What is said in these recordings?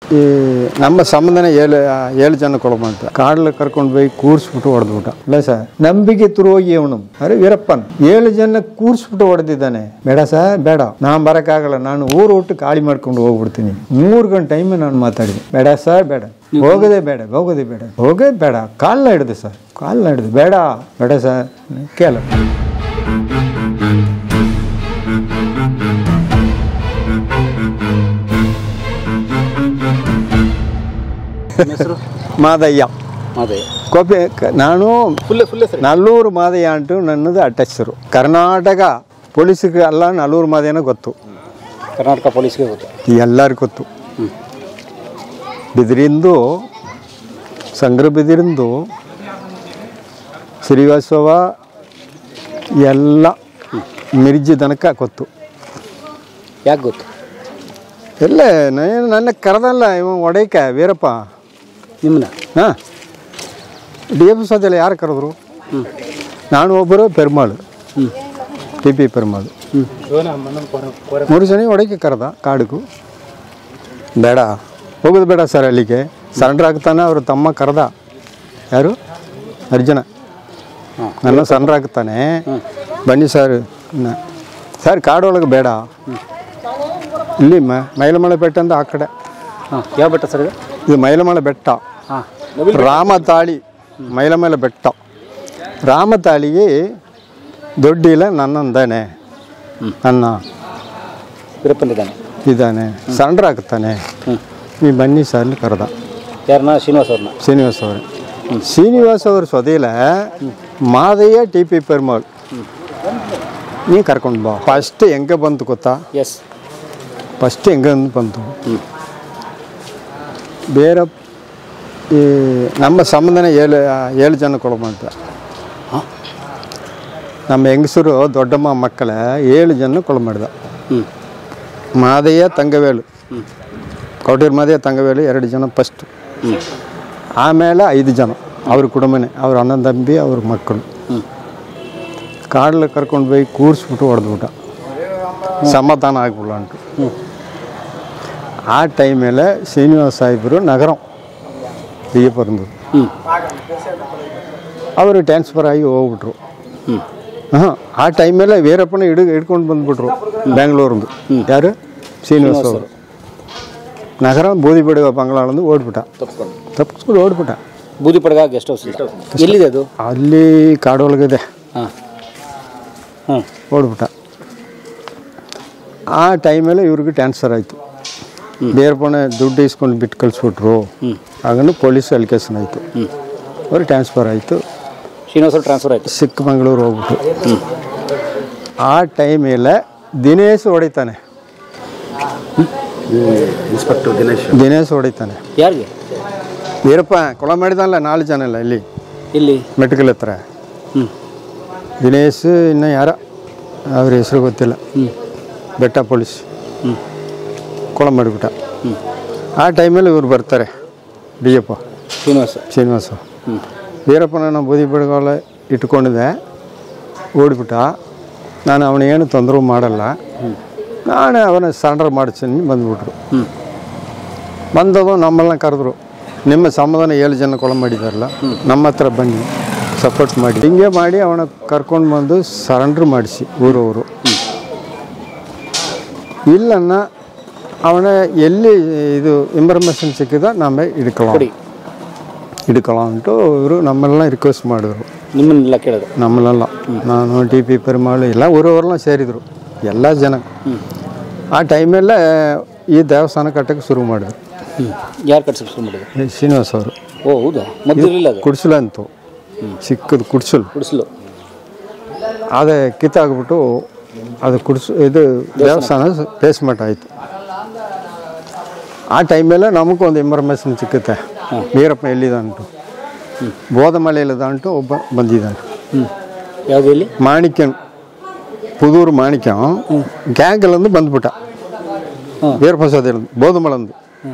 ಈ ನಮ್ಮ ಸಂಬಂಧನೇ ಏಳು ಏಳು ಜನ ಕೊಳಮಂತ ಕಾಡಲ್ಲಿ ಕರ್ಕೊಂಡು ಹೋಗಿ ಕೂರಿಸ್ಬಿಟ್ಟು ಹೊಡೆದ್ಬಿಟ್ಟ ಇಲ್ಲ ಸರ್ ನಂಬಿಕೆ ತುರೋಗಿ ಅವನು ಅರೆ ವೀರಪ್ಪನ್ ಏಳು ಜನ ಕೂರಿಸ್ಬಿಟ್ಟು ಹೊಡೆದಿದ್ದಾನೆ ಬೇಡ ಸರ್ ಬೇಡ ನಾನು ಬರೋಕ್ಕಾಗಲ್ಲ ನಾನು ಊರು ಒಟ್ಟು ಖಾಲಿ ಮಾಡ್ಕೊಂಡು ಹೋಗ್ಬಿಡ್ತೀನಿ ಮೂರು ಗಂಟೆ ಟೈಮ್ ನಾನು ಮಾತಾಡಿದೆ ಬೇಡ ಸರ್ ಬೇಡ ಹೋಗೋದೇ ಬೇಡ ಹೋಗೋದೇ ಬೇಡ ಹೋಗೋದೇ ಬೇಡ ಕಾಲ್ನ ಹಿಡಿದು ಸರ್ ಕಾಲ್ನ ಹಿಡಿದು ಬೇಡ ಬೇಡ ಸರ್ ಕೇಳ ಹೆಸರು ಮಾದಯ್ಯ ಅದೇ ಕೋಪೆ ಕ- ನಾನು ಫುಲ್ ಫುಲ್ ಹೆಸರು ನಲ್ಲೂರು ಮಾದಯ್ಯ ಅಂಟು ನನ್ನದು ಅಟ್ಟೆಸರು ಕರ್ನಾಟಕ ಪೊಲೀಸ್ಗೆ ಅಲ್ಲ ನಲ್ಲೂರು ಮಾದಯ್ಯನ ಗೊತ್ತು ಕರ್ನಾಟಕ ಪೊಲೀಸ್ಗೆ ಗೊತ್ತು ಎಲ್ಲರಿಗೂ ಗೊತ್ತು ಬಿದಿರಿಂದು ಸಂಗ್ರ ಬಿದಿರಿಂದು ಶ್ರೀವಾಸವ ಎಲ್ಲ ಮಿರ್ಜಿ ತನಕ ಗೊತ್ತು ಯಾಕೆ ಗೊತ್ತು ಎಲ್ಲ ನಾನು ನನ್ನ ಕರೆದಲ್ಲ ಇವ ಒಡೈಕ ವೀರಪ್ಪ ನಿಮ್ಮನ್ನ ಹಾಂ ಡಿ ಎಫ್ ಸದ್ಯಲ್ಲ ಯಾರು ಕರೆದ್ರು ಹ್ಞೂ ನಾನು ಒಬ್ಬರು ಪೆರ್ಮಾಳು ಹ್ಞೂ ಟಿ ಪಿ ಪೆರ್ಮಾಳು ಹ್ಞೂ ಮೂರು ಜನ ಒಳಗೆ ಕರೆದ ಕಾಡಿಗೂ ಬೇಡ ಹೋಗೋದು ಬೇಡ ಸರ್ ಅಲ್ಲಿಗೆ ಸರೆಂಡರ್ ಆಗ್ತಾನೆ ಅವ್ರ ತಮ್ಮ ಕರೆದ ಯಾರು ಅರ್ಜುನ ಹಾಂ. ನನ್ನ ಸರೆಂಡರ್ ಆಗ್ತಾನೆ ಬನ್ನಿ ಸರ್ ನ- ಸರ್ ಕಾಡೊಳಗೆ ಬೇಡ ಇಲ್ಲಿ ಮ ಮೈಲಮಳೆ ಬೆಟ್ಟ ಅಂತ ಆ ಕಡೆ ಹಾಂ ಯಾವ ಬೆಟ್ಟ ಸರ್ ಇದು ಇದು ಮೈಲಮಳೆ ಬೆಟ್ಟ ಹಾಂ ರಾಮತಾಳಿ ಮೈಲಮಲೆ ಬೆಟ್ಟ ರಾಮತಾಳಿಗೆ ದೊಡ್ಡಿಲ ನನ್ನಂದಾನೆ ನನ್ನ ವೀರಪ್ಪನಿದ್ದಾನೆ ಇದ್ದಾನೆ ಸರೆಂಡರ್ ಆಗ್ತಾನೆ ಹ್ಞೂ ನೀ ಬನ್ನಿ ಸರ್ ಅಲ್ಲಿ ಕರೆದ ಯಾರನ್ನ ಶ್ರೀನಿವಾಸ್ ಅವ್ರನ್ನ ಶ್ರೀನಿವಾಸ್ ಅವರು ಶ್ರೀನಿವಾಸ್ ಅವ್ರ ಸ್ವದೇಲ ಮಾದಯ್ಯ ಟಿ ಪಿ ಪೆರ್ಮಾಳ್ ನೀ ಕರ್ಕೊಂಡು ಬಾ ಫಸ್ಟ್ ಹೆಂಗೆ ಬಂತು ಗೊತ್ತಾ ಎಸ್ ಫಸ್ಟ್ ಹೆಂಗೆ ಬಂತು ಹ್ಞೂ ಬೇರೆ ಈ ನಮ್ಮ ಸಂಬಂಧನೇ ಏಳು ಏಳು ಜನ ಕೊಡಬಂತ ಹಾಂ ನಮ್ಮ ಹೆಂಗಸರು ದೊಡ್ಡಮ್ಮ ಮಕ್ಕಳ ಏಳು ಜನ ಕೊಳ ಮಾಡಿದ ಹ್ಞೂ ಮಾದಯ್ಯ ತಂಗವೇಲು ಹ್ಞೂ ಕೌಟೀರ್ ಮಾದಯ್ಯ ತಂಗವೇಲು ಎರಡು ಜನ ಫಸ್ಟ್ ಹ್ಞೂ ಆಮೇಲೆ ಐದು ಜನ ಅವ್ರ ಕುಟುಂಬನೇ ಅವ್ರ ಅಣ್ಣ ತಂಬಿ ಅವ್ರ ಮಕ್ಕಳು ಹ್ಞೂ ಕಾಡಲ್ಲಿ ಕರ್ಕೊಂಡು ಹೋಗಿ ಕೂರಿಸ್ಬಿಟ್ಟು ಹೊಡೆದ್ಬಿಟ್ಟ ಸಮಾಧಾನ ಆಗ್ಬಿಡ ಅಂಟು ಹ್ಞೂ ಆ ಟೈಮೇಲೆ ಶ್ರೀನಿವಾಸ ಸಾಹೇಬರು ನಗರಂ ಬಿಜೆಪುರಂದು ಹ್ಞೂ ಅವರು ಟ್ರಾನ್ಸ್ಫರ್ ಆಗಿ ಹೋಗ್ಬಿಟ್ರು ಹ್ಞೂ ಹಾಂ ಆ ಟೈಮೇಲೆ ವೀರಪ್ಪನ ಹಿಡ್ ಹಿಡ್ಕೊಂಡು ಬಂದ್ಬಿಟ್ರು ಬೆಂಗಳೂರಿಂದ ಯಾರು ಶ್ರೀನಿವಾಸ ಅವರು ನಗರ ಬೂದಿ ಬಿಡುವ ಬಂಗಾಳಂದು ಓಡ್ಬಿಟ್ಟ ತಪ್ಪಿಸ್ಕೊಂಡು ತಪ್ಪಿಸ್ಕೊಂಡು ಓಡ್ಬಿಟ್ಟ ಬೂದಿ ಪಡಗ ಗೆಸ್ಟ್ ಹೌಸ್ ಎಲ್ಲಿದೆ ಅದು ಅಲ್ಲಿ ಕಾಡೊಳಗಿದೆ ಹಾಂ ಹ್ಞೂ ಓಡ್ಬಿಟ್ಟ ಆ ಟೈಮಲ್ಲಿ ಇವ್ರಿಗೆ ಟ್ರಾನ್ಸ್ಫರ್ ಆಯಿತು ಬೇರ್ಪಣೆ ದುಡ್ಡು ಇಸ್ಕೊಂಡು ಬಿಟ್ಟು ಕಳಿಸ್ಬಿಟ್ರು ಹ್ಞೂ ಆಗನು ಪೊಲೀಸ್ ಅಲಿಕೇಶನ್ ಆಯಿತು ಹ್ಞೂ ಅವ್ರು ಟ್ರಾನ್ಸ್ಫರ್ ಆಯಿತು ಶ್ರೀನಿವಾಸ್ ಅವ್ರು ಟ್ರಾನ್ಸ್ಫರ್ ಆಯಿತು ಚಿಕ್ಕಮಂಗ್ಳೂರು ಹೋಗ್ಬಿಟ್ರು ಹ್ಞೂ ಆ ಟೈಮೇಲೆ ದಿನೇಶ್ ಹೊಡಿತಾನೆ ಇನ್ಸ್ಪೆಕ್ಟರ್ ದಿನೇಶ್ ದಿನೇಶ್ ಹೊಡಿತಾನೆ ಯಾರಿಗೆ ವೀರಪ್ಪ ಕೊಳ ಮಾಡಿದಲ್ಲ ನಾಲ್ಕು ಜನ ಇಲ್ಲ ಇಲ್ಲಿ ಇಲ್ಲಿ ಮೆಟ್ಕಲ್ ಹತ್ರ ಹ್ಞೂ ದಿನೇಶ್ ಇನ್ನು ಯಾರ ಅವ್ರ ಹೆಸರು ಗೊತ್ತಿಲ್ಲ ಹ್ಞೂ ಬೆಟ್ಟ ಪೊಲೀಸ್ ಹ್ಞೂ ಕೊಳ ಮಾಡಿಬಿಟ್ಟ ಹ್ಞೂ ಆ ಟೈಮಲ್ಲಿ ಇವ್ರು ಬರ್ತಾರೆ ಬಿಯಪ್ಪ ಶ್ರೀನಿವಾಸ ಶ್ರೀನಿವಾಸ ಹ್ಞೂ ವೀರಪ್ಪನ ನಾನು ಬೂದಿ ಬಿಡಗಾಲ ಇಟ್ಕೊಂಡಿದ್ದೆ ಓಡಿಬಿಟ್ಟ ನಾನು ಅವನೇನು ತೊಂದರೆ ಮಾಡಲ್ಲ ನಾನು ಅವನ ಸರೆಂಡರ್ ಮಾಡಿಸ್ತೀನಿ ಬಂದ್ಬಿಟ್ರು ಹ್ಞೂ ಬಂದದು ನಮ್ಮನ್ನ ಕರೆದ್ರು ನಿಮ್ಮ ಸಮಾಧಾನ ಏಳು ಜನ ಕೊಳ ಮಾಡಿದಾರಲ್ಲ ನಮ್ಮ ಹತ್ರ ಬನ್ನಿ ಸಪೋರ್ಟ್ ಮಾಡಿ ಹಿಂಗೆ ಮಾಡಿ ಅವನ ಕರ್ಕೊಂಡು ಬಂದು ಸರೆಂಡ್ರ್ ಮಾಡಿಸಿ ಊರವರು ಇಲ್ಲನ್ನ ಅವನ ಎಲ್ಲಿ ಇದು ಇನ್ಫಾರ್ಮೇಷನ್ ಸಿಕ್ಕಿದ ನಾವೇ ಹಿಡ್ಕೊಳ್ಳೋ ಕೊಡಿ ಹಿಡ್ಕೊಳ್ಳೋ ಅಂಟು ಇವರು ನಮ್ಮೆಲ್ಲ ರಿಕ್ವೆಸ್ಟ್ ಮಾಡಿದ್ರು ನಿಮ್ಮನ್ನೆಲ್ಲ ಕೇಳೋದು ನಮ್ಮನ್ನೆಲ್ಲ ನಾನು ಟಿ ಪಿ ಪೆರುಮಾಳು ಎಲ್ಲ ಊರವರೆಲ್ಲ ಸೇರಿದರು ಎಲ್ಲ ಜನ ಹ್ಞೂ ಆ ಟೈಮಲ್ಲೇ ಈ ದೇವಸ್ಥಾನ ಕಟ್ಟಕ್ಕೆ ಶುರು ಮಾಡಿದ್ರು ಹ್ಞೂ ಯಾರು ಕಟ್ಸಕ್ಕೆ ಶುರು ಮಾಡಿದ್ರು ಈ ಶ್ರೀನಿವಾಸ್ ಅವರು ಓ ಹೌದಾ ಮೊದಲಿರಲಿಲ್ಲ ಅದು ಕುಡ್ಸಲು ಅಂತು ಚಿಕ್ಕದು ಕುಡ್ಸಲು ಗುಡಿಸಲು ಅದೇ ಕಿತ್ತಾಗ್ಬಿಟ್ಟು ಅದು ಕುಡ್ಸು ಇದು ದೇವಸ್ಥಾನ ಬೇಸ್ಮೆಂಟ್ ಆಯಿತು ಆ ಟೈಮಲ್ಲೇ ನಮಗೊಂದು ಇನ್ಫಾರ್ಮೇಷನ್ ಸಿಕ್ಕುತ್ತೆ ವೀರಪ್ಪ ಎಲ್ಲಿದಂಟು ಬೋಧಮಲೆಯಲ್ಲಿದಂಟು ಒಬ್ಬ ಬಂದಿದ್ದಾನೆ ಹ್ಞೂ ಯಾವುದು ಇಲ್ಲಿ ಮಾಣಿಕ್ಯನ್ ಪುದೂರು ಮಾಣಿಕ್ಯ ಗ್ಯಾಂಗಲ್ಲಂದು ಬಂದ್ಬಿಟ್ಟ ಹಾಂ. ವೀರಪ್ರಸಾದ್ ಹೇಳೋದು ಬೋಧಮಳಂದು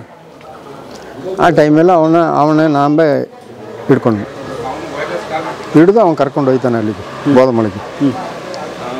ಆ ಟೈಮೆಲ್ಲ ಅವನ ಅವನೇ ನಾಂಬೆ ಹಿಡ್ಕೊಂಡು ಹಿಡಿದು ಅವ್ನು ಕರ್ಕೊಂಡು ಹೋಯ್ತಾನೆ ಅಲ್ಲಿಗೆ ಬೋಧಮಳಿಗೆ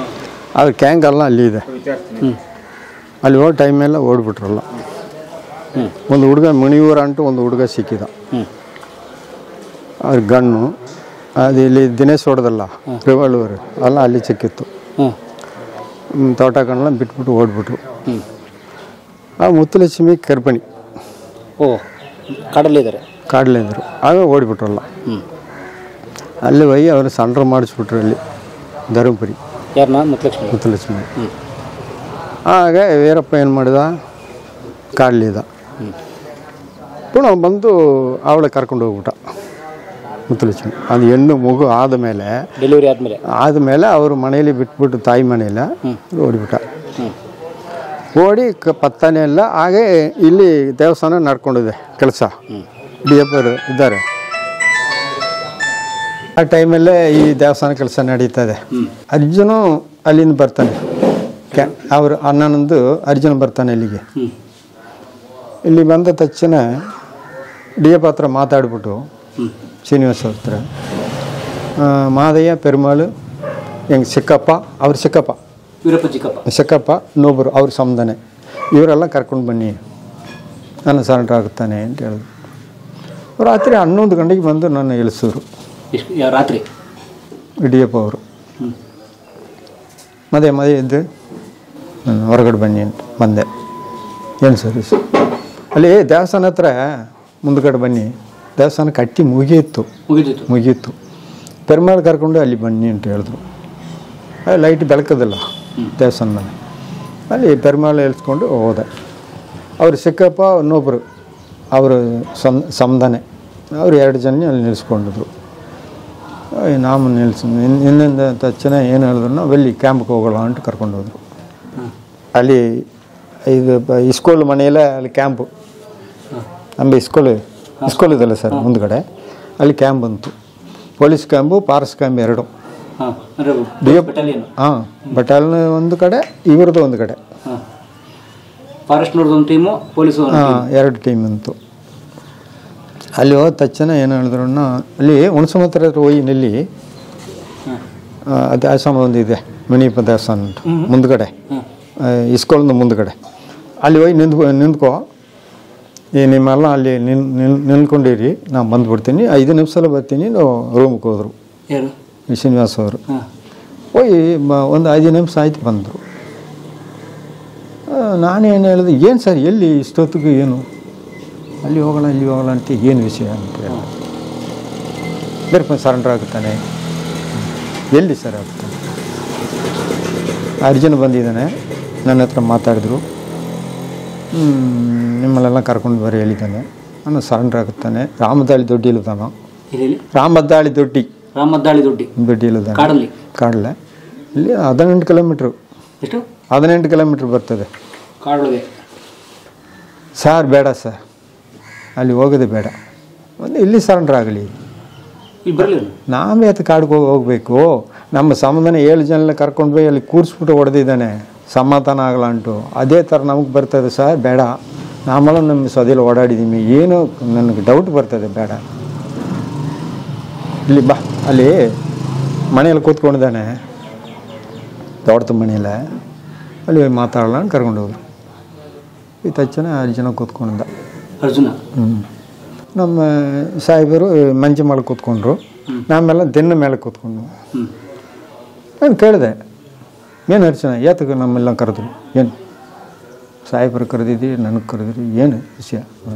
ಅದು ಕ್ಯಾಂಗ್ ಎಲ್ಲ ಅಲ್ಲಿ ಇದೆ ಹ್ಞೂ ಅಲ್ಲಿ ಹೋಗೋ ಟೈಮೆಲ್ಲ ಓಡ್ಬಿಟ್ರಲ್ಲ ಹ್ಞೂ ಒಂದು ಹುಡುಗ ಮಣಿಯೂರ ಅಂಟು ಒಂದು ಹುಡುಗ ಸಿಕ್ಕಿದ ಹ್ಞೂ ಅವ್ರ ಗಣ್ಣು ಅದು ಇಲ್ಲಿ ದಿನೇಶ್ ಹೊಡೆದಲ್ಲ ರಿವಾಲ್ವರ್ ಅಲ್ಲ ಅಲ್ಲಿ ಸಿಕ್ಕಿತ್ತು ಹ್ಞೂ ಹ್ಮ್, ತೋಟ ಕಣ್ಣೆಲ್ಲ ಬಿಟ್ಬಿಟ್ಟು ಓಡ್ಬಿಟ್ರು ಹ್ಞೂ ಆ ಮುತ್ತುಲಕ್ಷ್ಮಿ ಕರ್ಪಣಿ ಓ ಕಾಡಲ್ಲಿದ್ದಾರೆ ಕಾಡ್ಲಿಂದರು ಆಗ ಓಡಿಬಿಟ್ರಲ್ಲ ಹ್ಞೂ ಅಲ್ಲಿ ಹೋಗಿ ಅವರು ಸಂಡ್ರ ಮಾಡಿಸ್ಬಿಟ್ರು ಅಲ್ಲಿ ಧರ್ಮಪುರಿ ಯಾರನ್ನ ಮುತ್ತಲಕ್ಷ್ಮಿ ಮುತ್ತುಲಕ್ಷ್ಮಿ ಹ್ಞೂ ಆಗ ವೀರಪ್ಪ ಏನು ಮಾಡಿದ ಕಾಡ್ಲಿದ ಹ್ಞೂ ಪುನಃ ಬಂದು ಅವಳೆ ಕರ್ಕೊಂಡು ಹೋಗ್ಬಿಟ್ಟ ಮುತ್ತುಲಕ್ಷ್ಮಿ ಅದು ಹೆಣ್ಣು ಮಗು ಆದ ಮೇಲೆ ಡೆಲಿವರಿ ಆದಮೇಲೆ ಆದಮೇಲೆ ಅವರು ಮನೆಯಲ್ಲಿ ಬಿಟ್ಬಿಟ್ಟು ತಾಯಿ ಮನೆಯಲ್ಲ ಓಡಿಬಿಟ್ಟ ಹ್ಞೂ ಓಡಿ ಕ ಪತ್ತಾನೆ ಎಲ್ಲ ಹಾಗೆ ಇಲ್ಲಿ ದೇವಸ್ಥಾನ ನಡ್ಕೊಂಡಿದೆ ಕೆಲಸ ಹ್ಞೂ ಡಿ ಎಫ್ ಅವರು ಇದ್ದಾರೆ ಆ ಟೈಮಲ್ಲೇ ಈ ದೇವಸ್ಥಾನ ಕೆಲಸ ನಡೀತದೆ ಹ್ಞೂ ಅರ್ಜುನು ಅಲ್ಲಿಂದ ಬರ್ತಾನೆ ಕ್ಯಾ ಅವರು ಅಣ್ಣನಂದು ಅರ್ಜುನ ಬರ್ತಾನೆ ಇಲ್ಲಿಗೆ ಹ್ಞೂ ಇಲ್ಲಿ ಬಂದ ತಕ್ಷಣ ಡಿ ಎಫ್ ಹತ್ರ ಮಾತಾಡ್ಬಿಟ್ಟು ಹ್ಞೂ ಶ್ರೀನಿವಾಸ ಹತ್ರ ಆ, ಮಾದಯ್ಯ ಪೆರುಮಾಳು ಹೆಂಗೆ ಸಿಕ್ಕಪ್ಪ ಅವ್ರ ಸಿಕ್ಕಪ್ಪ ವೀರಪ್ಪ ಚಿಕ್ಕಪ್ಪ ಸಿಕ್ಕಪ್ಪ ಇನ್ನೊಬ್ಬರು ಅವ್ರ ಸಂಬಂಧನೆ ಇವರೆಲ್ಲ ಕರ್ಕೊಂಡು ಬನ್ನಿ ನಾನು ಸರೆಂಡರ್ ಆಗುತ್ತಾನೆ ಅಂತ ಹೇಳಿದ್ರು ರಾತ್ರಿ ಹನ್ನೊಂದು ಗಂಟೆಗೆ ಬಂದು ನನ್ನ ಇಳಿಸಿದ್ರು ಎಷ್ಟು ಯಾ- ರಾತ್ರಿ ಯಡಿಯಪ್ಪ ಅವರು ಹ್ಞೂ ಮದುವೆ ಮದುವೆ ಇದ್ದು ನಾನು ಹೊರಗಡೆ ಬನ್ನಿ ಅಂತ ಬಂದೆ ಏನು ಸರಿ ಸರ್ ಅಲ್ಲಿ ದೇವಸ್ಥಾನ ಹತ್ರ ಮುಂದ್ಗಡೆ ಬನ್ನಿ ದೇವಸ್ಥಾನ ಕಟ್ಟಿ ಮುಗಿಯಿತ್ತು ಮುಗಿದಿತ್ತು ಮುಗೀತು ಪೆರ್ಮಾಳ್ ಕರ್ಕೊಂಡು ಅಲ್ಲಿ ಬನ್ನಿ ಅಂತ ಹೇಳಿದ್ರು ಅಲ್ಲಿ ಲೈಟ್ ಬೆಳಕದಿಲ್ಲ ದೇವಸ್ಥಾನ ಮೇಲೆ ಅಲ್ಲಿ ಪೆರ್ಮಾಳ್ ಎಳ್ಸ್ಕೊಂಡು ಹೋದೆ ಅವ್ರು ಸಿಕ್ಕಪ್ಪ ಇನ್ನೊಬ್ಬರು ಅವರು ಸಂ ಸಂಧಾನೆ ಅವ್ರು ಎರಡು ಜನ ಅಲ್ಲಿ ನಿಲ್ಲಿಸ್ಕೊಂಡಿದ್ರು ಅಯ್ಯ್ ನಾವು ನಿಲ್ಸಿ ಇನ್- ಇನ್ನೊಂದು ತಕ್ಷಣ ಏನು ಹೇಳಿದ್ರು ನಾವು ಎಲ್ಲಿ ಕ್ಯಾಂಪ್ಗೆ ಹೋಗೋಣ ಅಂತ ಕರ್ಕೊಂಡು ಹೋದ್ರು ಹಾಂ ಅಲ್ಲಿ ಇದು ಬ- ಇಸ್ಕೂಲ್ ಮನೆಯಲ್ಲೇ ಅಲ್ಲಿ ಕ್ಯಾಂಪು ಹಾಂ ನಮಗೆ ಇಸ್ಕೂಲ್ ಇಸ್ಕೂಲ್ ಇದಲ್ಲ ಸರ್ ಮುಂದ್ಗಡೆ ಅಲ್ಲಿ ಕ್ಯಾಂಪ್ ಬಂತು ಪೊಲೀಸ್ ಕ್ಯಾಂಪು ಪಾರಸ್ ಕ್ಯಾಂಪ್ ಎರಡು ಹಾಂ ಅಂದರೆ ಡಿ ಎಫ್ ಬೆಟಾಲಿಯನ್ ಹಾಂ ಬಟಾಲ್ನ ಒಂದು ಕಡೆ ಇವ್ರದ್ದು ಒಂದು ಕಡೆ ಹಾಂ ಫಾರೆಸ್ಟ್ನವ್ರದ್ದು ಒಂದು ಟೀಮು ಪೊಲೀಸು ಹಾಂ ಎರಡು ಟೀಮ್ ಅಂತು ಅಲ್ಲಿ ಹೋದ ತಕ್ಷಣ ಏನು ಹೇಳಿದ್ರು ಅಲ್ಲಿ ಹುಣಸಮತ್ರ ಹತ್ರ ಹೋಗಿ ನಿಲ್ಲಿ ಹಾಂ ಆ, ದೇವಸ್ಥಾನ ಒಂದು ಇದೆ ಮುನಿಯಪ್ಪ ದೇವಸ್ಥಾನ ಅಂತ ಮುಂದ್ಗಡೆ ಹಾಂ ಆ, ಇಸ್ಕೊಳ್ದ ಮುಂದ್ಗಡೆ ಅಲ್ಲಿ ಹೋಗಿ ನಿಂತ್ಕೊ ನಿಂತ್ಕೋ ಈ ನಿಮ್ಮೆಲ್ಲ ಅಲ್ಲಿ ನಿನ್ ನಿಲ್ ನಿಲ್ಕೊಂಡಿರಿ ನಾನು ಬಂದ್ಬಿಡ್ತೀನಿ ಐದು ನಿಮಿಷದಲ್ಲಿ ಬರ್ತೀನಿ ನಾವು ರೂಮ್ಗೆ ಹೋದರು ಯಾರು ಈ ಶ್ರೀನಿವಾಸ್ ಅವರು ಹಾಂ ಹೋಗಿ ಮ- ಒಂದು ಐದು ನಿಮಿಷ ಆಯ್ತು ಬಂದರು ನಾನೇನು ಹೇಳಿದೆ ಏನು ಸರ್ ಎಲ್ಲಿ ಇಷ್ಟೊತ್ತಿಗೆ ಏನು ಅಲ್ಲಿ ಹೋಗೋಣ ಇಲ್ಲಿ ಹೋಗೋಣ ಅಂತ ಏನು ವಿಷಯ ಅಂತ ಹೇಳಿ ಬೇರೆ ಸರೆಂಡರ್ ಆಗುತ್ತಾನೆ ಎಲ್ಲಿ ಸರ್ ಆಗ್ತಾನೆ ಅರ್ಜುನ್ ಬಂದಿದ್ದಾನೆ ನನ್ನ ಹತ್ರ ಮಾತಾಡಿದ್ರು ಹ್ಮ್, ನಿಮ್ಮನ್ನೆಲ್ಲ ಕರ್ಕೊಂಡು ಬರೀ ಹೇಳಿದ್ದಾನೆ ನಾನು ಸರೆಂಡರ್ ಆಗುತ್ತಾನೆ ರಾಮದಾಳಿ ದೊಡ್ಡಿ ಇಲ್ಲದಾನ ಇಲ್ಲಿ ರಾಮದಾಳಿ ದೊಡ್ಡಿ ರಾಮದ್ದಾಳಿ ದೊಡ್ಡಿ ದೊಡ್ಡಿ ಇಲ್ಲದಾನ ಕಾಡಲ್ಲಿ ಕಾಡಲೆ ಇಲ್ಲಿ ಹದಿನೆಂಟು ಕಿಲೋಮೀಟ್ರು ಎಷ್ಟು ಹದಿನೆಂಟು ಕಿಲೋಮೀಟ್ರ್ ಬರ್ತದೆ ಕಾಡೊಳಗೆ ಸಾರ್ ಬೇಡ ಸರ್ ಅಲ್ಲಿ ಹೋಗೋದು ಬೇಡ ಒಂದು ಇಲ್ಲಿ ಸರೆಂಡರ್ ಆಗಲಿ ಇಲ್ಲಿ ಬರಲಿಲ್ಲ ನಾವೇ ಅದು ಕಾಡಿಗೆ ಹೋಗಿ ಹೋಗಬೇಕು ನಮ್ಮ ಸಂಬಂಧನ ಏಳು ಜನ ಕರ್ಕೊಂಡು ಹೋಗಿ ಅಲ್ಲಿ ಕೂರಿಸ್ಬಿಟ್ಟು ಹೊಡೆದಿದ್ದಾನೆ ಸಮಾಧಾನ ಆಗಲ್ಲ ಅಂಟು ಅದೇ ಥರ ನಮಗೆ ಬರ್ತದೆ ಸರ್ ಬೇಡ ನಾಮೆಲ್ಲ ನಮ್ಮ ಸದಿಯಲ್ಲಿ ಓಡಾಡಿದ್ದೀವಿ ಏನು ನನಗೆ ಡೌಟ್ ಬರ್ತದೆ ಬೇಡ ಇಲ್ಲಿ ಬಾ ಅಲ್ಲಿ ಮನೆಯಲ್ಲಿ ಕೂತ್ಕೊಂಡಿದ್ದಾನೆ ದೊಡ್ಡದ ಮನೆಯಲ್ಲೇ ಅಲ್ಲಿ ಹೋಗಿ ಮಾತಾಡಲ್ಲ ಅಂತ ಕರ್ಕೊಂಡು ಹೋದ್ರು ಈ ತಕ್ಷಣ ಅಲ್ಲಿ ಜನ ಕೂತ್ಕೊಂಡಿದ್ದ ಅರ್ಜುನ ಹ್ಮ್. ನಮ್ಮ ಸಾಹೇಬರು ಮಂಚ ಮೇಲೆ ಕೂತ್ಕೊಂಡ್ರು ನಾವೆಲ್ಲ ದಿನ ಮೇಲೆ ಕೂತ್ಕೊಂಡು ಹ್ಞೂ ನಾನು ಕೇಳಿದೆ ಏನು ಅರ್ಚನ ಯಾತಕ್ಕೆ ನಮ್ಮೆಲ್ಲ ಕರೆದ್ರು ಏನು ಸಾಹೇಬರು ಕರೆದಿದ್ದಿ ನನಗೆ ಕರೆದಿರಿ ಏನು ವಿಷಯ ಹ್ಮ್.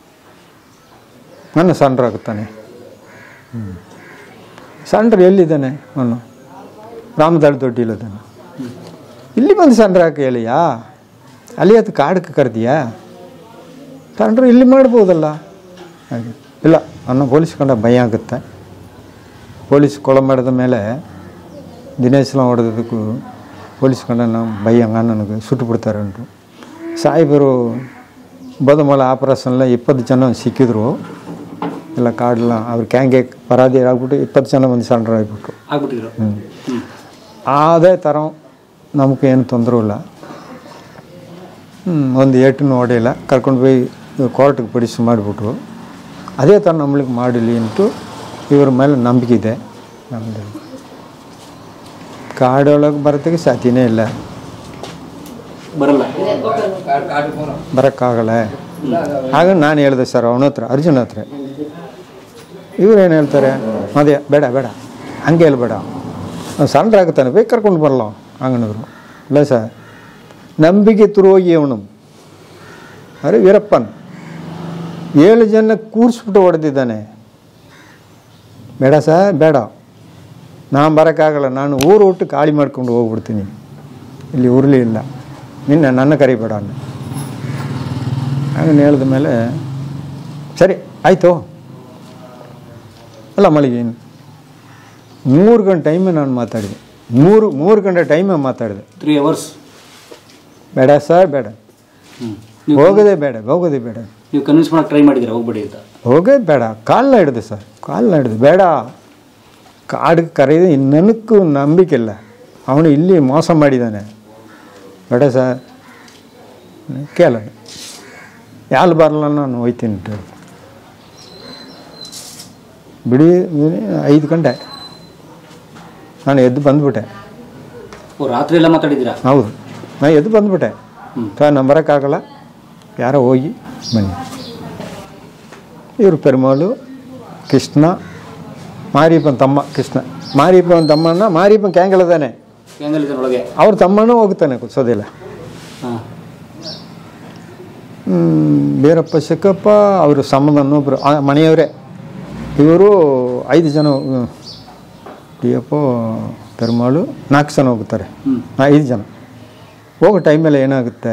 ನನ್ನ ಸಣ್ಣ ಆಗುತ್ತಾನೆ ಹ್ಞೂ ಸಣ್ಣ ಎಲ್ಲಿದ್ದಾನೆ ಅವನು ರಾಮದಾಳ್ ದೊಡ್ಡಿ ಇಲ್ಲದಾನೆ ಇಲ್ಲಿ ಬಂದು ಸಣ್ಣ ಹಾಕಿ ಹೇಳಿಯಾ ಅಲ್ಲಿ ಅದು ಕಾಡಕ್ಕೆ ಕರೆದಿಯಾ ಸಣ್ಣ ಇಲ್ಲಿ ಮಾಡ್ಬೋದಲ್ಲ ಹಾಗೆ ಇಲ್ಲ ಅನ್ನೋ ಪೊಲೀಸ್ ಕಂಡ ಭಯ ಆಗುತ್ತೆ ಪೊಲೀಸ್ ಕೊಳ ಮಾಡಿದ ಮೇಲೆ ದಿನೇಶ್ನ ಹೊಡೆದಕ್ಕೂ ಪೊಲೀಸ್ ಕಂಡ ನಾವು ಭಯ ನನಗೆ ಸುಟ್ಟು ಬಿಡ್ತಾರೆ ಅಂದರು ಸಾಹೇಬರು ಬದಮಲ ಆಪರೇಷನ್ಲ ಇಪ್ಪತ್ತು ಜನ ಸಿಕ್ಕಿದ್ರು ಎಲ್ಲ ಕಾಡಲ್ಲ ಅವ್ರ ಕ್ಯಾಂಗೆ ಪರಾದಿ ಆಗ್ಬಿಟ್ಟು ಇಪ್ಪತ್ತು ಜನ ಮಂದಿ ಸಣ್ಣ ಆಗಿಬಿಟ್ರು ಆಗ್ಬಿಟ್ಟಿದ್ರು ಹ್ಞೂ ಹ್ಞೂ ಅದೇ ಥರ ನಮಗೆ ಏನು ತೊಂದರೆ ಇಲ್ಲ ಹ್ಮ್, ಒಂದು ಏಟನ್ನು ಹೊಡೆಯಲ್ಲ ಕರ್ಕೊಂಡು ಹೋಗಿ ಕೋರ್ಟ್ಗೆ ಪಡಿಸಿ ಮಾಡಿಬಿಟ್ರು ಅದೇ ಥರ ನಮ್ಮಳಿಗೆ ಮಾಡಲಿ ಅಂತು ಇವ್ರ ಮೇಲೆ ನಂಬಿಕೆ ಇದೆ ನಮ್ಮದು ಕಾಡೊಳಗೆ ಬರೋದಕ್ಕೆ ಸಾಧ್ಯನೇ ಇಲ್ಲ ಬರಲ್ಲ ಬರೋಕ್ಕಾಗಲ್ಲ ಆಗ ನಾನು ಹೇಳಿದೆ ಸರ್ ಅವನ ಹತ್ರ ಅರ್ಜುನ್ ಹತ್ರ ಇವ್ರೇನು ಹೇಳ್ತಾರೆ ಅದೇ ಬೇಡ ಬೇಡ ಹಂಗೆ ಹೇಳ್ಬೇಡ ಅವ್ನು ಸಣ್ಣರಾಗುತ್ತಾನೆ ಬೇಕು ಕರ್ಕೊಂಡು ಬರಲ್ಲ ಹಂಗನವರು ಇಲ್ಲ ಸರ್ ನಂಬಿಕೆ ತುರೋಗಿ ಅವನು ಅರೆ ವೀರಪ್ಪನ್ ಏಳು ಜನ ಕೂರಿಸ್ಬಿಟ್ಟು ಹೊಡೆದಿದ್ದಾನೆ ಬೇಡ ಸರ್ ಬೇಡ ನಾನು ಬರೋಕ್ಕಾಗಲ್ಲ ನಾನು ಊರು ಒಟ್ಟು ಖಾಲಿ ಮಾಡ್ಕೊಂಡು ಹೋಗ್ಬಿಡ್ತೀನಿ ಇಲ್ಲಿ ಉರುಳಿ ಇಲ್ಲ ನಿನ್ನೆ ನನ್ನ ಕರಿಬೇಡ ಅನ್ನ ಹಾಗೆ ಹೇಳಿದ ಮೇಲೆ ಸರಿ ಆಯಿತು ಅಲ್ಲ ಮಳಿಗೆ ಮೂರು ಗಂಟೆ ಟೈಮೇ ನಾನು ಮಾತಾಡಿದೆ ಮೂರು ಮೂರು ಗಂಟೆ ಟೈಮೇ ಮಾತಾಡಿದೆ ತ್ರೀ ಅವರ್ಸ್ ಬೇಡ ಸರ್ ಬೇಡ ಹ್ಞೂ ನೀವು ಹೋಗೋದೇ ಬೇಡ ಹೋಗೋದೇ ಬೇಡ ನೀವು ಕನ್ವಿನ್ಸ್ ಮಾಡಕ್ಕೆ ಟ್ರೈ ಮಾಡಿದ್ದೀರಾ ಹೋಗ್ಬೇಡಿ ಅಂತ ಹೋಗೋದು ಬೇಡ ಕಾಲನ್ನ ಹಿಡ್ದು ಸರ್ ಕಾಲನ್ನ ಹಿಡ್ದು ಬೇಡ ಕಾಡಿಗೆ ಕರೆದು ನನಗೂ ನಂಬಿಕೆ ಇಲ್ಲ ಅವನು ಇಲ್ಲಿ ಮೋಸ ಮಾಡಿದ್ದಾನೆ ಬೇಡ ಸರ್ ಕೇಳ ಯಾರು ಬರಲ್ಲ ನಾನು ಹೋಯ್ತೀನಿ ಅಂತ ಹೇಳ್ದೆ. ಬಿಡಿ ಐದು ಗಂಟೆ ನಾನು ಎದ್ದು ಬಂದ್ಬಿಟ್ಟೆ ಓ ರಾತ್ರಿ ಎಲ್ಲ ಮಾತಾಡಿದ್ದೀರಾ ಹೌದು ನಾನು ಎದ್ದು ಬಂದ್ಬಿಟ್ಟೆ ಹ್ಞೂ ಸರ್ ನಾನು ಬರೋಕ್ಕಾಗಲ್ಲ ಯಾರೋ ಹೋಗಿ ಬನ್ನಿ ಇವರು ಪೆರುಮಾಳು ಕೃಷ್ಣ ಮಾರೀಪನ್ ತಮ್ಮ ಕೃಷ್ಣ ಮಾರೀಪನ್ ತಮ್ಮನ ಮಾರೀಪನ್ ಕ್ಯಾಂಗಳದಾನೆ ಹೆಂಗಲ್ಲಿದ್ದಾನೆ ಒಳಗೆ ಅವ್ರ ತಮ್ಮನೂ ಹೋಗ್ತಾನೆ ಕುಸೋದಿಲ್ಲ ಹಾಂ ಬೇರಪ್ಪ ಚಿಕ್ಕಪ್ಪ ಅವರು ಸಂಬಂಧ ಇನ್ನೊಬ್ರು ಆ, ಮನೆಯವರೇ ಇವರು ಐದು ಜನ ಡಿಯಪ್ಪ ಪೆರುಮಾಳು ನಾಲ್ಕು ಜನ ಹೋಗ್ತಾರೆ ಹ್ಞೂ ಐದು ಜನ ಹೋಗೋ ಟೈಮಲ್ಲಿ ಏನಾಗುತ್ತೆ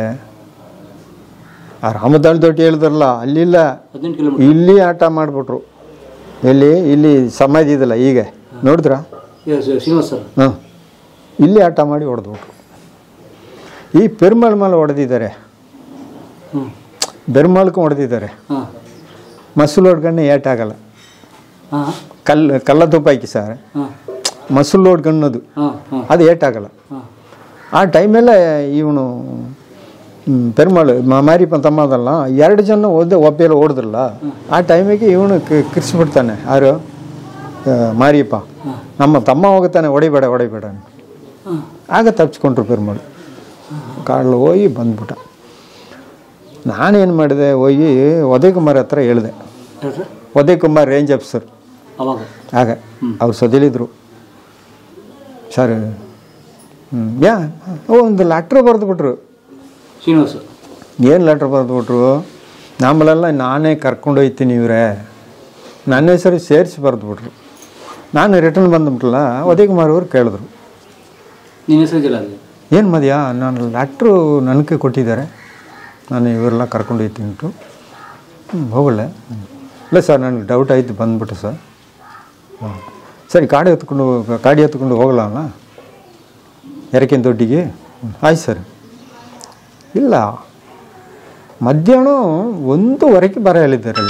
ಆ ರಾಮದಾಳ್ ದೊಡ್ಡ ಹೇಳಿದ್ರಲ್ಲ ಅಲ್ಲಿಲ್ಲ ಹದಿನೆಂಟು ಕಿಲೋಮೀಟರ್ ಇಲ್ಲಿ ಆಟ ಮಾಡಿಬಿಟ್ರು ಎಲ್ಲಿ ಇಲ್ಲಿ ಸಮಾಧಿ ಇದಲ್ಲ ಈಗ ನೋಡಿದ್ರಾ ಶ್ರೀನಿವಾಸ್ ಸರ್ ಹಾಂ ಇಲ್ಲಿ ಆಟ ಮಾಡಿ ಹೊಡೆದ್ಬಿಟ್ರು ಈ ಪೆರುಮಾಳ್ ಮೇಲೆ ಹೊಡೆದಿದ್ದಾರೆ ಹ್ಞೂ ಬೆರ್ಮಾಳ್ಕು ಹೊಡೆದಿದ್ದಾರೆ ಹಾಂ ಮಸೂಲು ಹೊಡ್ಕೊಂಡು ಏಟಾಗಲ್ಲ ಹಾಂ ಕಲ್ಲು ಕಲ್ಲ ತುಪ್ಪ ಹಾಕಿ ಸರ್ ಹಾಂ ಮಸೂಲು ಹೊಡ್ಕೊಳ್ಳೋದು ಹಾಂ ಹಾಂ ಅದು ಏಟಾಗಲ್ಲ ಹಾಂ ಆ ಟೈಮಲ್ಲೇ ಇವನು ಪೆರುಮಾಳು ಮಾರಿಪನ್ ತಮ್ಮ ಅದಲ್ಲ ಎರಡು ಜನ ಓದ ಒಬ್ಬೆಲ್ಲ ಓಡಿದ್ರಲ್ಲ ಆ ಟೈಮಿಗೆ ಇವನು ಕಿರ್ಸ್ಬಿಡ್ತಾನೆ ಯಾರು ಆ, ಮಾರಿಯಪ್ಪ ನಮ್ಮ ತಮ್ಮ ಹೋಗುತ್ತಾನೆ ಹೊಡಿಬೇಡ ಹೊಡಿಬೇಡ ಅಂತ. ಹಾಂ ಆಗ ತಪ್ಪಿಸ್ಕೊಂಡ್ರು ಪೆರುಮಾಳು ಕಾಡಲು ಹೋಗಿ ಬಂದ್ಬಿಟ್ಟ ನಾನೇನು ಮಾಡಿದೆ ಹೋಗಿ ಉದಯ್ ಕುಮಾರ್ ಹತ್ರ ಹೇಳಿದೆ ಹೇಳಿ sir Uday Kumar range officer ಅವಾಗ ಆಗ ಅವ್ರು ಸದಿಲಿದ್ರು ಸರ್ ಹ್ಞೂ ಯಾ ಒಂದು ಲೆಟ್ರ್ ಬರೆದ್ಬಿಟ್ರು ಶ್ರೀನಿವಾಸ್ ಏನು ಲೆಟ್ರ್ ಬರೆದ್ಬಿಟ್ರು ನಮ್ಮಲೆಲ್ಲ ನಾನೇ ಕರ್ಕೊಂಡು ಹೋಗ್ತೀನಿ ಇವರೇ ನನ್ನ ಹೆಸರು ಸೇರಿಸಿ ಬರೆದ್ಬಿಟ್ರು ನಾನು ರಿಟರ್ನ್ ಬಂದ್ಬಿಟ್ಟಲ್ಲ ಉದಯ್ ಕುಮಾರ್ ಅವ್ರು ಕೇಳಿದ್ರು ನಿನ್ನ ಹೆಸರು ಇದೆಯಲ್ಲ ಅಲ್ಲಿ ಏನು ಮದ್ಯಾ ನಾನು ಲೆಟ್ರು ನನಗೆ ಕೊಟ್ಟಿದ್ದಾರೆ ನಾನು ಇವರೆಲ್ಲ ಕರ್ಕೊಂಡು ಹೋಗ್ತೀನಿ ಅಂತು ಹ್ಞೂ ಹೋಗಲ್ಲ ಹ್ಮ್. ಇಲ್ಲ ಸರ್ ನನಗೆ ಡೌಟ್ ಆಯಿತು ಬಂದ್ಬಿಟ್ಟು ಸರ್ ಹಾಂ ಸರಿ ಗಾಡಿ ಎತ್ಕೊಂಡು ಹೋಗ್- ಗಾಡಿ ಎತ್ಕೊಂಡು ಹೋಗಲ್ಲ ಅಲ್ಲ ಎರಕಿನ ದೊಡ್ಡಿಗೆ ಹ್ಮ್. ಆಯ್ತು ಸರ್ ಇಲ್ಲ ಮಧ್ಯಾಹ್ನ ಒಂದೂವರೆಗೆ ಬರ ಹೇಳಿದ್ದಾರಲ್ಲ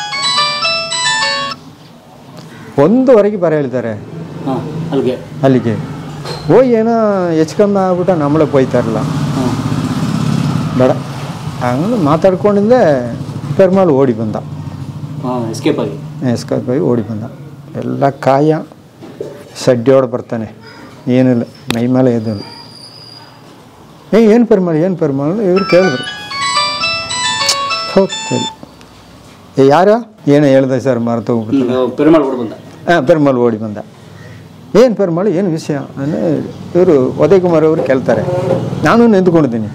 ಒಂದೂವರೆಗೆ ಬರ ಹೇಳಿದ್ದಾರೆ ಹಾಂ ಅಲ್ಲಿಗೆ ಅಲ್ಲಿಗೆ ಹೋಗಿ ಏನೋ ಹೆಚ್ಚು ಕಮ್ಮಿ ಆಗ್ಬಿಟ್ಟು ನಮ್ಮಳೆ ಬೈತಾರಲ್ಲ ಹಾಂ ಬೇಡ ಹಂಗೆ ಮಾತಾಡ್ಕೊಂಡಿಂದೆ ಪೆರ್ಮಾಳು ಓಡಿ ಬಂದ ಹಾಂ ಎಸ್ಕೇಪ್ ಆಗಿ ಎಸ್ಕೇಪ್ ಆಗಿ ಓಡಿ ಬಂದ ಎಲ್ಲ ಕಾಯ ಸಡ್ಡಿಯೋಡು ಬರ್ತಾನೆ ಏನಿಲ್ಲ ಮೈ ಮೇಲೆ ಎದ್ದಿಲ್ಲ ಏ ಏನು ಪೆರ್ಮಾಳು ಏನು ಪೆರ್ಮಾಳು ಇವ್ರು ಕೇಳಿದ್ರು ಹೋಗ್ತಿಲ್ಲ ಏ ಯಾರ ಏನೋ ಹೇಳ್ದೆ ಸರ್ ಮರೆತು ಹೋಗ್ಬಿಟ್ಟು ಪೆರುಮಾಳ್ ಕೂಡ ಬಂದ ಹಾಂ ಪೆರ್ಮಾಳು ಓಡಿ ಬಂದ ಏನು ಪೆರ್ಮಾಳು ಏನು ವಿಷಯ ಅಂದರೆ ಇವರು ಉದಯ್ ಕುಮಾರ್ ಅವರು ಕೇಳ್ತಾರೆ ನಾನು ನಿಂತ್ಕೊಂಡಿದ್ದೀನಿ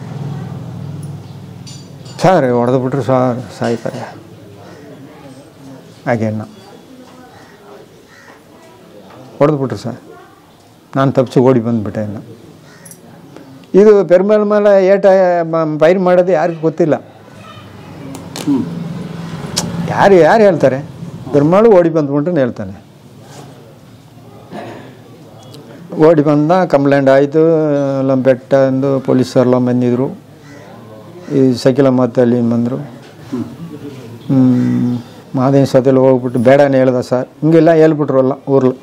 ಸರ್ ಹೊಡೆದು ಬಿಟ್ರು ಸಾರ್ ಸಾಯ್ತಾರೆ ಹಾಗೆ ಅಣ್ಣ ಹೊಡೆದು ಬಿಟ್ರು ಸರ್ ನಾನು ತಪ್ಪಿಸಿ ಓಡಿ ಬಂದುಬಿಟ್ಟೆ ಅಣ್ಣ ಇದು ಪೆರ್ಮಾಳ್ ಮೇಲೆ ಏಟ ಮ- ಪೈರ್ ಮಾಡೋದು ಯಾರಿಗೂ ಗೊತ್ತಿಲ್ಲ ಹ್ಞೂ ಯಾರು ಯಾರು ಹೇಳ್ತಾರೆ ಪೆರ್ಮಾಳು ಓಡಿ ಬಂದ್ಬಿಟ್ಟು ಹೇಳ್ತಾನೆ ಓಡಿ ಬಂದ ಕಂಪ್ಲೇಂಟ್ ಆಯಿತು ಎಲ್ಲ ಬೆಟ್ಟ ಅಂದು ಪೊಲೀಸರೆಲ್ಲ ಬಂದಿದ್ರು ಈ ಸಕಿಲ ಮತ್ತೆ ಅಲ್ಲಿ ಬಂದರು ಮಾದೇನ ಸತಿಯಲ್ಲಿ ಹೋಗ್ಬಿಟ್ಟು ಬೇಡನೇ ಹೇಳ್ದ ಸರ್ ಹಿಂಗೆಲ್ಲ ಹೇಳ್ಬಿಟ್ರಲ್ಲ ಊರ್ಲು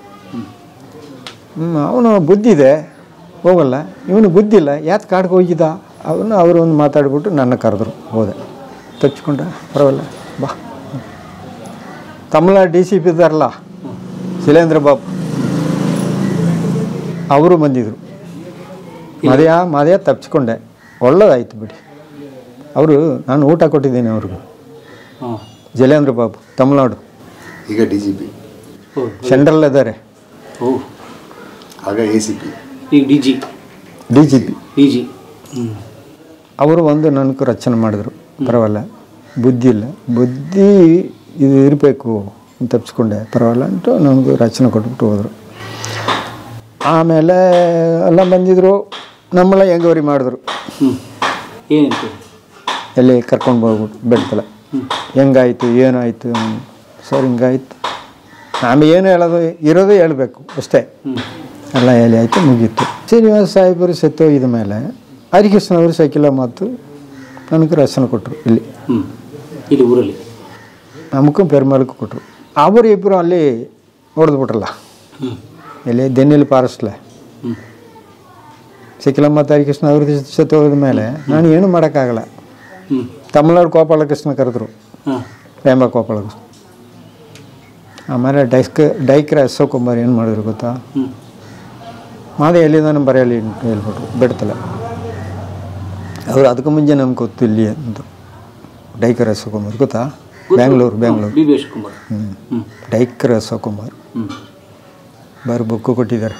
ಅವನು ಬುದ್ಧಿ ಇದೆ ಹೋಗಲ್ಲ ಇವನು ಬುದ್ಧಿ ಇಲ್ಲ ಯಾತ್ ಕಾಡ್ಗೆ ಹೋಗಿದ್ದ ಅವನು ಅವರು ಒಂದು ಮಾತಾಡ್ಬಿಟ್ಟು ನನ್ನ ಕರೆದ್ರು ಹೋದೆ ತಪ್ಪಿಸ್ಕೊಂಡ ಪರವಾಗಿಲ್ಲ ಬಾ ತಮಿಳ್ನಾಡು ಡಿ ಸಿ ಪಿ ಇದ್ದಾರಲ್ಲ ಶಿಲೇಂದ್ರ ಬಾಬು ಅವರು ಬಂದಿದ್ರು ಮದಯ ಮದಯ ತಪ್ಪಿಸ್ಕೊಂಡೆ ಒಳ್ಳೇದಾಯ್ತು ಬಿಡಿ ಅವರು ನಾನು ಊಟ ಕೊಟ್ಟಿದ್ದೀನಿ ಅವ್ರಿಗೆ ಹಾಂ ಜಲೇಂದ್ರ ಬಾಬು ತಮಿಳ್ನಾಡು ಈಗ ಡಿ ಜಿ ಪಿ ಓ ಸೆಂಟ್ರಲ್ ಇದ್ದಾರೆ ಓ ಆಗ ಎ ಸಿ ಪಿ ಈಗ D G D G P D G ಹ್ಞೂ ಅವರು ಒಂದು ನನಗೂ ರಚನೆ ಮಾಡಿದ್ರು ಪರವಾಗಿಲ್ಲ ಬುದ್ಧಿ ಇಲ್ಲ ಬುದ್ಧಿ ಇದು ಇರಬೇಕು ತಪ್ಪಿಸ್ಕೊಂಡೆ ಪರವಾಗಿಲ್ಲ ಅಂಟು ನನಗೂ ರಚನೆ ಕೊಟ್ಬಿಟ್ಟು ಹೋದರು ಆಮೇಲೆ ಎಲ್ಲ ಬಂದಿದ್ರು ನಮ್ಮೆಲ್ಲ ಎಂಗವರಿ ಮಾಡಿದ್ರು ಹ್ಞೂ ಏನಿತ್ತು ಎಲ್ಲಿ ಕರ್ಕೊಂಡು ಹೋಗ್ಬಿಟ್ಟು ಬೆಳ್ತಲ್ಲ ಹೆಂಗಾಯ್ತು ಏನಾಯಿತು ಸರ್ ಹಿಂಗಾಯ್ತು ಆಮೇಲೆ ಏನು ಹೇಳೋದು ಇರೋದು ಹೇಳಬೇಕು ಅಷ್ಟೇ ಹ್ಞೂ ಎಲ್ಲ ಎಲೆ ಆಯಿತು ಮುಗೀತು ಶ್ರೀನಿವಾಸ ಸಾಹೇಬರು ಸತ್ತೋಗಿದ ಮೇಲೆ ಹರಿಕೃಷ್ಣವರು ಸೈಕಿಲ ಮಾತು ನನಗೆ ರಚನೆ ಕೊಟ್ಟರು ಇಲ್ಲಿ ಹ್ಞೂ ಇಲ್ಲಿ ಊರಲ್ಲಿ ನಮಗೂ ಪೆರ್ಮಾಲಕ್ಕೂ ಕೊಟ್ಟರು ಅವರು ಇಬ್ಬರು ಅಲ್ಲಿ ಹೊಡೆದ್ಬಿಟ್ರಲ್ಲ ಹ್ಞೂ ಎಲ್ಲಿ ದೆನ್ನಿಲಿ ಪಾರಿಸ್ಲೆ ಹ್ಞೂ ಸೈಕಿಲಮ್ಮ ಹರಿಕೃಷ್ಣ ಅವರು ಸತ್ತೋಗಿದ ಮೇಲೆ ನಾನು ಏನು ಮಾಡೋಕ್ಕಾಗಲ್ಲ ಹ್ಞೂ ತಮಿಳ್ನಾಡು ಗೋಪಾಲಕೃಷ್ಣ ಕರೆದ್ರು ಹಾಂ ರೇಂಬ ಗೋಪಾಲಕೃಷ್ಣ ಆಮೇಲೆ ಡೈಸ್ಕ್ ಡೈಕ್ರ ಅಶೋಕ್ ಕುಮಾರ್ ಏನು ಮಾಡಿದ್ರು ಗೊತ್ತಾ ಹ್ಞೂ ಮಾದೆ ಎಲ್ಲಿಂದ ಬರೆಯಲಿ ಅಂತ ಹೇಳ್ಬಿಟ್ರು ಬಿಡ್ತಲ್ಲ ಅವರು ಅದಕ್ಕೂ ಮುಂಚೆ ನಮ್ಗೆ ಗೊತ್ತು ಇಲ್ಲಿ ಅಂತ ಡೈಕರ್ ಅಶೋಕ್ ಕುಮಾರ್ ಗೊತ್ತಾ Bangalore Bangalore B B S Kumar ಹ್ಞೂ ಹ್ಞೂ ಡೈಕರ್ ಅಶೋಕ್ ಕುಮಾರ್ ಹ್ಞೂ ಬಾರಿ ಬುಕ್ಕು ಕೊಟ್ಟಿದ್ದಾರೆ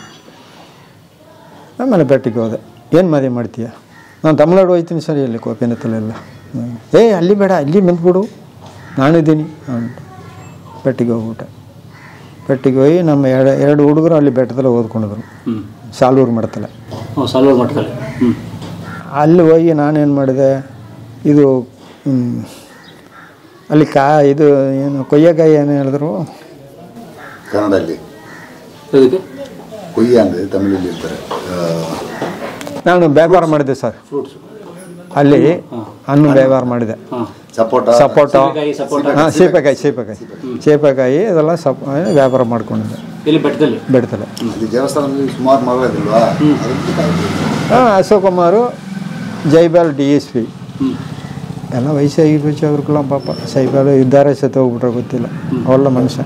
ಆಮೇಲೆ ಬೆಟ್ಟಿಗೆ ಹೋದೆ ಏನು ಮದುವೆ ಮಾಡ್ತೀಯ ನಾನು ತಮಿಳ್ನಾಡು ಹೋಗ್ತೀನಿ ಸರಿ ಅಲ್ಲಿ ಕೋಪಿನತ್ತಲೆಲ್ಲ ಹ್ಮ್. ಏ ಅಲ್ಲಿ ಬೇಡ ಅಲ್ಲಿ ಬಂದ್ಬಿಡು ನಾನಿದ್ದೀನಿ ಅಂದ್ಬಿಟ್ಟು ಬೆಟ್ಟಿಗೆ ಹೋಗ್ಬಿಟ್ಟೆ ಬೆಟ್ಟಿಗೆ ಹೋಗಿ ನಮ್ಮ ಎರಡು ಎರಡು ಹುಡುಗರು ಅಲ್ಲಿ ಬೆಟ್ಟದಲ್ಲಿ ಓದ್ಕೊಂಡಿದ್ರು ಹ್ಞೂ ಸಾಲೂರು ಮಾಡ್ತಲ್ಲ ಹ್ಞೂ ಸಾಲ್ವರ್ ಮಠದಲ್ಲಿ ಹ್ಞೂ ಅಲ್ಲಿ ಹೋಗಿ ನಾನೇನು ಮಾಡಿದೆ ಇದು ಹ್ಮ್, ಅಲ್ಲಿ ಕಾ ಇದು ಏನು ಕೊಯ್ಯಕಾಯಿ ಏನು ಹೇಳಿದ್ರು ಕನ್ನಡಲ್ಲಿ ಅದಕ್ಕೆ ಕೊಯ್ಯ ಅಂದರೆ ತಮಿಳಲ್ಲಿ ಇರ್ತಾರೆ ಆ, ನಾನು ವ್ಯಾಪಾರ ಮಾಡಿದೆ ಸರ್ ಫ್ರೂಟ್ಸ್ ಅಲ್ಲಿ ಹಣ್ಣು ವ್ಯಾಪಾರ ಮಾಡಿದೆ ಹಾಂ ಸಪೋಟ ಸಪೋಟ ಕಾಯಿ ಸಪೋಟ ಹಾಂ ಸೀಪೆಕಾಯಿ ಸೀಪೆಕಾಯಿ ಸೀಪೆಕಾಯಿ ಇದೆಲ್ಲ ಸಪ್ ವ್ಯಾಪಾರ ಮಾಡ್ಕೊಂಡಿದ್ದೆ ಇಲ್ಲಿ ಬೆಟ್ಟದಲ್ಲಿ ಬೆಡ್ತಲೆ ಇಲ್ಲಿ ದೇವಸ್ಥಾನದಲ್ಲಿ ಸುಮಾರು ಮರಗಳಿಲ್ವಾ ಅದಕ್ಕೆ ಹಾಂ Ashok Kumar Jaibal D S P ಹ್ಞೂ ಎಲ್ಲ ವಯಸ್ಸಾಗಿ ಬಿಚ್ಚು ಅವ್ರಿಗೆಲ್ಲ ಪಾಪ ಸೈಬಾಲ್ ಇದ್ದಾರೆ ಸತ್ತು ಹೋಗ್ಬಿಟ್ರೆ ಗೊತ್ತಿಲ್ಲ ಅವಲ್ಲ ಮನುಷ್ಯ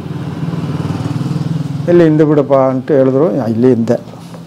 ಇಲ್ಲಿ ಹಿಂದೆ ಬಿಡಪ್ಪ ಅಂತ ಹೇಳಿದ್ರು ಇಲ್ಲಿ ಇದ್ದೆ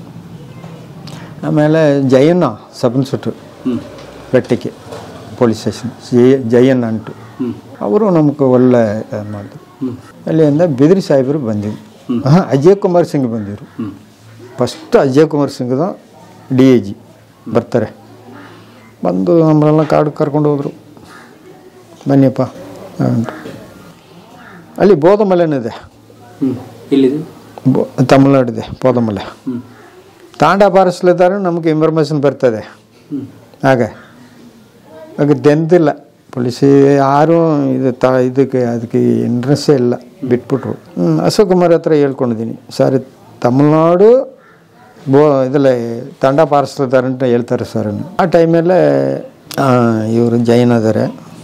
ಆಮೇಲೆ ಜಯಣ್ಣ ಸಬ್ ಇನ್ಸ್ಪೆಕ್ಟ್ರು ಹ್ಞೂ ಬೆಟ್ಟಕ್ಕೆ ಪೊಲೀಸ್ ಸ್ಟೇಷನ್ ಜಯ ಜಯಣ್ಣ ಅಂಟು ಹ್ಞೂ ಅವರು ನಮ್ಗೆ ಒಳ್ಳೆ ಇದ್ ಮಾಡಿದ್ರು ಹ್ಞೂ ಅಲ್ಲಿಂದ ಬಿದಿರಿ ಸಾಹೇಬರು ಬಂದಿದ್ರು ಹಾಂ ಅಜಯ್ ಕುಮಾರ್ ಸಿಂಗ್ ಬಂದಿದ್ರು ಹ್ಞೂ ಫಸ್ಟ್ ಅಜಯ್ ಕುಮಾರ್ ಸಿಂಗ್ದ ಡಿ ಎ ಜಿ ಬರ್ತಾರೆ ಬಂದು ನಮ್ಮನ್ನೆಲ್ಲ ಕಾಡು ಕರ್ಕೊಂಡು ಹೋದರು ಬನ್ನಿಯಪ್ಪ ಅಂದ್ರು. ಅಲ್ಲಿ ಬೋಧಮಲೆನಿದೆ ಹ್ಞೂ ಎಲ್ಲಿದೆ ಬೋ ತಮಿಳ್ನಾಡಿದೆ ಬೋಧಮಲೆ ಹ್ಞೂ ತಾಂಡ ಬಾರಿಸ್ಲಿದ್ದಾರೆ ನಮಗೆ ಇನ್ಫಾರ್ಮೇಷನ್ ಬರ್ತದೆ ಹ್ಞೂ ಹಾಗೆ ಆಗ ದೆಂದಿಲ್ಲ ಪೊಲೀಸ್ ಯಾರೂ ಇದು ತ ಇದಕ್ಕೆ ಅದಕ್ಕೆ ಇಂಟ್ರೆಸ್ಟೇ ಇಲ್ಲ ಬಿಟ್ಬಿಟ್ರು ಹ್ಞೂ ಅಶೋಕ್ ಕುಮಾರ್ ಹತ್ರ ಹೇಳ್ಕೊಂಡಿದ್ದೀನಿ ಸರ್ ತಮಿಳ್ನಾಡು ಬೋ ಇದಲ್ಲ ತಂಡ ಪಾರಿಸ್ತಿದ್ದಾರೆ ಅಂತ ಹೇಳ್ತಾರೆ ಸರ್ ಆ ಟೈಮಲ್ಲೇ ಇವರು ಜೈನ್ ಅದಾರೆ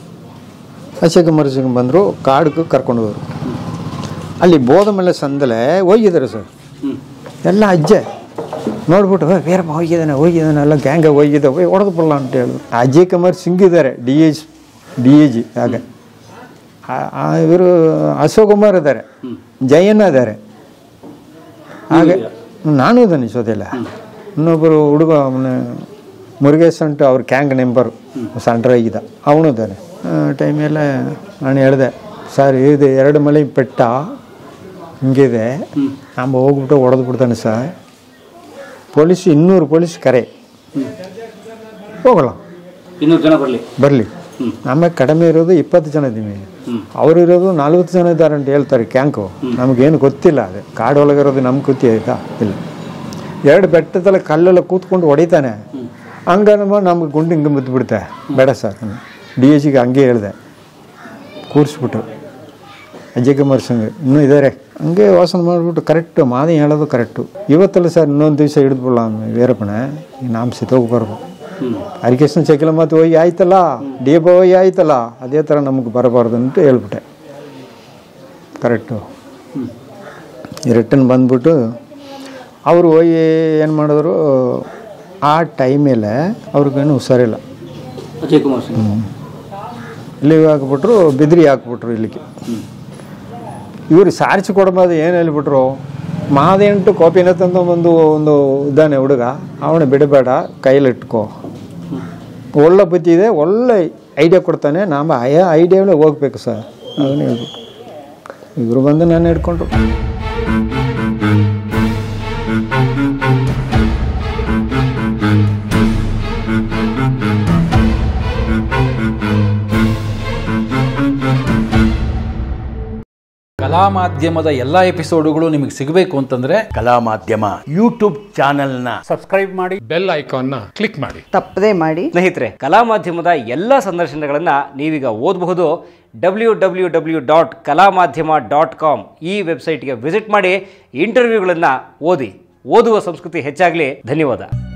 ಅಶೋಕ್ ಕುಮಾರ್ ಸಿಂಗ್ ಬಂದರು ಕಾಡಿಗೆ ಕರ್ಕೊಂಡು ಹೋದರು ಅಲ್ಲಿ ಬೋಧ ಮೇಲೆ ಸಂದಲೆ ಹೋಗಿದ್ದಾರೆ ಸರ್ ಹ್ಞೂ ಎಲ್ಲ ಅಜ್ಜೆ ನೋಡ್ಬಿಟ್ಟು "ಏ, ವೀರಪ್ಪ ಹೋಗಿದ್ದಾನೆ ಹೋಗಿದ್ದಾನೆ ಎಲ್ಲ ಗ್ಯಾಂಗ ಹೋಗಿದ್ದ ಹೋಗಿ ಹೊಡೆದು ಬಿಡಲ್ಲ ಅಂತ ಹೇಳಿದ್ರು ಅಜಯ್ ಕುಮಾರ್ ಸಿಂಗ್ ಇದ್ದಾರೆ D H D A G ಹಾಗೆ ಇವರು ಅಶೋಕ್ ಕುಮಾರ್ ಇದ್ದಾರೆ ಜಯಣ್ಣ ಇದ್ದಾರೆ ಹಾಗೆ ನಾನು ಇದ್ದಾನೆ ಜೊತೆಲ್ಲ ಇನ್ನೊಬ್ಬರು ಹುಡುಗ ಅವನು ಮುರುಗೇಶ್ ಅಂತ ಅವ್ರ ಕ್ಯಾಂಗ್ ನೆಂಬರು ಸಣ್ಣ ಅವನು ಇದ್ದಾನೆ ಟೈಮೆಲ್ಲ ನಾನು ಹೇಳಿದೆ ಸರ್ ಇದು ಎರಡು ಮಳೆ ಪೆಟ್ಟ ಹಿಂಗಿದೆ ನಮ್ಮ ಹೋಗ್ಬಿಟ್ಟು ಹೊಡೆದು ಬಿಡ್ತಾನೆ ಸರ್ ಪೊಲೀಸ್ ಇನ್ನೂರು ಪೊಲೀಸ್ ಕರೆ ಹೋಗಲ್ಲ ಇನ್ನೂರು ಜನ ಬರಲಿ ಬರಲಿ ಹ್ಮ್. ಆಮೇಲೆ ಕಡಿಮೆ ಇರೋದು ಇಪ್ಪತ್ತು ಜನ ಇದ್ದೀವಿ ಹ್ಞೂ ಅವ್ರು ಇರೋದು ನಲ್ವತ್ತು ಜನ ಇದ್ದಾರೆ ಅಂತ ಹೇಳ್ತಾರೆ ಕ್ಯಾಂಕು ನಮಗೇನು ಗೊತ್ತಿಲ್ಲ ಅದು ಕಾಡು ಒಳಗಿರೋದು ನಮ್ಗೆ ಗೊತ್ತಿ ಆಯ್ತಾ ಇಲ್ಲ ಎರಡು ಬೆಟ್ಟದಲ್ಲಿ ಕಲ್ಲೆಲ್ಲ ಕೂತ್ಕೊಂಡು ಹೊಡಿತಾನೆ ಹಂಗನಮ್ಮ ನಮ್ಗೆ ಗುಂಡು ಹಿಂಗೆ ಬಿದ್ದುಬಿಡುತ್ತೆ ಬೇಡ ಸರ್ ಡಿ ಎ ಜಿಗೆ ಹಂಗೆ ಹೇಳಿದೆ ಕೂರಿಸ್ಬಿಟ್ಟು ಅಜಯ್ ಕುಮಾರ್ ಸಿಂಗ್ ಇನ್ನೂ ಇದ್ದಾರೆ ಹಂಗೆ ವಾಸನ ಮಾಡಿಬಿಟ್ಟು ಕರೆಕ್ಟು ಮಾದಿ ಹೇಳೋದು ಕರೆಕ್ಟು ಇವತ್ತಲ್ಲ ಸರ್ ಇನ್ನೊಂದು ದಿವಸ ಹಿಡಿದ್ಬಿಡಲ್ಲ ವೀರಪ್ಪನ ಈಗ ನಾವು ಸಿತ್ತೋಗ್ಬಾರ್ದು ಹ್ಞೂ ಹರಿಕೃಷ್ಣ ಚಕಿಲ ಮಾತು ಹೋಗಿ ಆಯ್ತಲ್ಲ ಡಿ ಎ ಹೋಗಿ ಆಯ್ತಲ್ಲ ಅದೇ ಥರ ನಮಗೆ ಬರಬಾರ್ದು ಅಂತ ಹೇಳ್ಬಿಟ್ಟೆ ಕರೆಕ್ಟು ರಿಟರ್ನ್ ಬಂದ್ಬಿಟ್ಟು ಅವರು ಹೋಗಿ ಏನು ಮಾಡಿದ್ರು ಆ ಟೈಮೇಲೆ ಅವ್ರಿಗೇನು ಹುಷಾರಿಲ್ಲ ಅಜಯ್ ಕುಮಾರ್ ಸಿಂಗ್ ಇಲ್ಲಿಗೆ ಹಾಕ್ಬಿಟ್ರು ಬಿದ್ರಿ ಹಾಕ್ಬಿಟ್ರು ಇಲ್ಲಿಗೆ ಇವರು ಸಾರಿಸಿ ಕೊಡಬಾರ್ದು ಏನು ಹೇಳ್ಬಿಟ್ರು ಮಾದೆಂಟು ಕಾಪಿನ ತಂದು ಒಂದು ಒಂದು ಇದ್ದಾನೆ ಹುಡುಗ ಅವನು ಬಿಡಬೇಡ ಕೈಲಿಟ್ಕೋ ಒಳ್ಳೆ ಬುದ್ಧಿ ಇದೆ ಒಳ್ಳೆ ಐಡಿಯಾ ಕೊಡ್ತಾನೆ ನಾವು ಆಯಾ ಐಡಿಯಾಗಳೇ ಹೋಗ್ಬೇಕು ಸರ್ ಅದನ್ನೇ ಹೇಳ್ಬೇಕು ಇವರು ಬಂದು ನಾನು ಹಿಡ್ಕೊಂಡ್ರು ಕಲಾ ಮಾಧ್ಯಮದ ಎಲ್ಲ ಎಪಿಸೋಡುಗಳು ನಿಮಗೆ ಸಿಗಬೇಕು ಅಂತಂದ್ರೆ ಕಲಾ ಮಾಧ್ಯಮ ಯೂಟ್ಯೂಬ್ ಚಾನೆಲ್ನ ಬೆಲ್ ಐಕಾನ್ನ ಕ್ಲಿಕ್ ಮಾಡಿ ತಪ್ಪದೇ ಮಾಡಿ ಸ್ನೇಹಿತರೆ ಕಲಾ ಮಾಧ್ಯಮದ ಎಲ್ಲ ಸಂದರ್ಶನಗಳನ್ನು ನೀವೀಗ ಓದಬಹುದು ಡಬ್ಲ್ಯೂ ಡಬ್ಲ್ಯೂ ಡಬ್ಲ್ಯೂ ಡಾಟ್ ಕಲಾ ಮಾಧ್ಯಮ ಡಾಟ್ ಕಾಮ್ ಈ ವೆಬ್ಸೈಟ್ಗೆ ವಿಸಿಟ್ ಮಾಡಿ ಇಂಟರ್ವ್ಯೂಗಳನ್ನು ಓದಿ ಓದುವ ಸಂಸ್ಕೃತಿ ಹೆಚ್ಚಾಗಲಿ ಧನ್ಯವಾದ